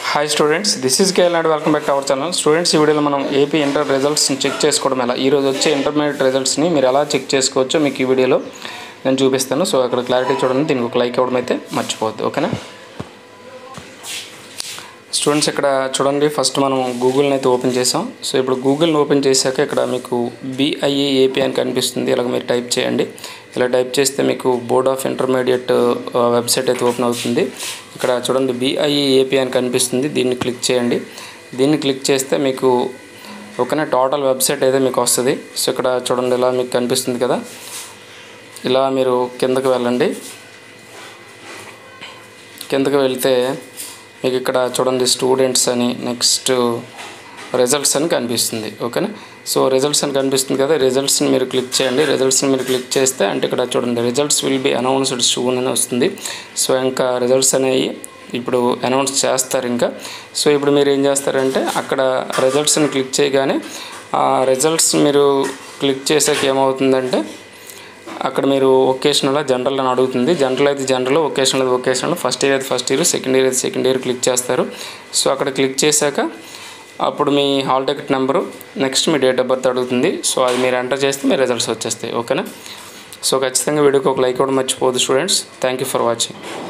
hi students this is KL and welcome back to our channel students ఈ వీడియోలో మనం AP inter రిజల్ట్స్ని check చేసుకోవడం ఎలా ఈరోజు వచ్చే ఇంటర్మీడియట్ రిజల్ట్స్ని మీరు ఎలా చెక్ చేసుకోవచ్చో మీకు ఈ వీడియోలో నేను చూపిస్తాను సో అక్కడ క్లారిటీ చూడండి దీనికి ఒక లైక్ ఇవ్వడం అయితే మర్చిపోవద్దు ఓకేనా స్టూడెంట్స్ ఇక్కడ చూడండి ఫస్ట్ మనం గూగుల్ని అయితే ఓపెన్ చేసాం సో ఇప్పుడు గూగుల్ని ఓపెన్ చేశాక ఇక్కడ మీకు బిఐఏ ఏపీ అని కనిపిస్తుంది ఇలాగ మీరు టైప్ చేయండి ఇలా టైప్ చేస్తే మీకు బోర్డ్ ఆఫ్ ఇంటర్మీడియట్ వెబ్సైట్ అయితే ఓపెన్ అవుతుంది ఇక్కడ చూడండి బిఐఏ ఏపీ అని కనిపిస్తుంది దీన్ని క్లిక్ చేయండి దీన్ని క్లిక్ చేస్తే మీకు ఓకేనా టోటల్ వెబ్సైట్ అయితే మీకు వస్తుంది సో ఇక్కడ చూడండి ఇలా మీకు కనిపిస్తుంది కదా ఇలా మీరు కిందకి వెళ్ళండి కిందకి వెళ్తే మీకు ఇక్కడ చూడండి స్టూడెంట్స్ అని నెక్స్ట్ రిజల్ట్స్ అని కనిపిస్తుంది ఓకేనా సో రిజల్ట్స్ అని కనిపిస్తుంది కదా రిజల్ట్స్ని మీరు క్లిక్ చేయండి రిజల్ట్స్ని మీరు క్లిక్ చేస్తే అంటే ఇక్కడ చూడండి results will be announced soon అని వస్తుంది సో ఇంకా రిజల్ట్స్ అనేవి ఇప్పుడు అనౌన్స్ చేస్తారు ఇంకా సో ఇప్పుడు మీరు ఏం చేస్తారంటే అక్కడ రిజల్ట్స్ని క్లిక్ చేయగానే ఆ రిజల్ట్స్ మీరు క్లిక్ చేసాక ఏమవుతుందంటే అక్కడ మీరు ఒకేషనల్ జనరల్ అని అడుగుతుంది జనరల్ అయితే జనరల్ ఒకేషనల్ అయితే ఒకేషనల్ ఫస్ట్ ఇయర్ అయితే ఫస్ట్ ఇయర్ సెకండ్ ఇయర్ అయితే సెకండ్ ఇయర్ క్లిక్ చేస్తారు సో అక్కడ క్లిక్ చేశాక అప్పుడు మీ హాల్ టికెట్ నెంబరు నెక్స్ట్ మీ డేట్ ఆఫ్ బర్త్ అడుగుతుంది సో అది మీరు ఎంటర్ చేస్తే మీ రిజల్ట్స్ వచ్చేస్తాయి ఓకేనా సో ఖచ్చితంగా వీడియోకి ఒక లైక్ ఇవ్వడం మర్చిపోవద్దు students thank you for watching